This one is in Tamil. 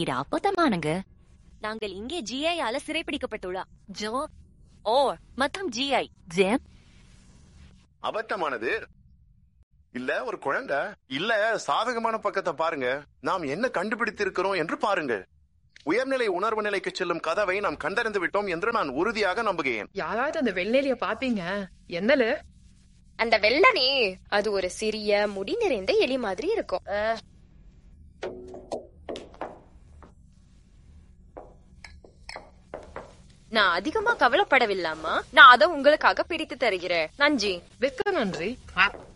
இது அப்பத்தமானங்க நாங்கள் இங்கே ஜிஐ ஆல சிறைப்பிடிக்கப்பட்டுள்ளா ஜோ ஓ மற்றும் ஜிஐ ஜேம் அபத்தமானது இல்ல ஒரு குழந்தை இல்ல சாதகமான பக்கத்தை பாருங்க நாம் என்ன கண்டுபிடித்திருக்கிறோம் என்று பாருங்க உயர்நிலை உணர்வு நிலைக்கு செல்லும் கதவை நாம் கண்டறிந்து விட்டோம் என்று நான் உறுதியாக நம்புகிறேன் யாராவது அந்த வெள்ளெலிய பாப்பீங்க என்னல அந்த வெள்ளனே அது ஒரு சிறிய முடி நிறைந்த எலி மாதிரி இருக்கும் அஹ், நான் அதிகமா கவலைப்படவில்லாமா நான் அதை உங்களுக்காக பிரித்து தருகிறேன் நன்றி வெக்க நன்றி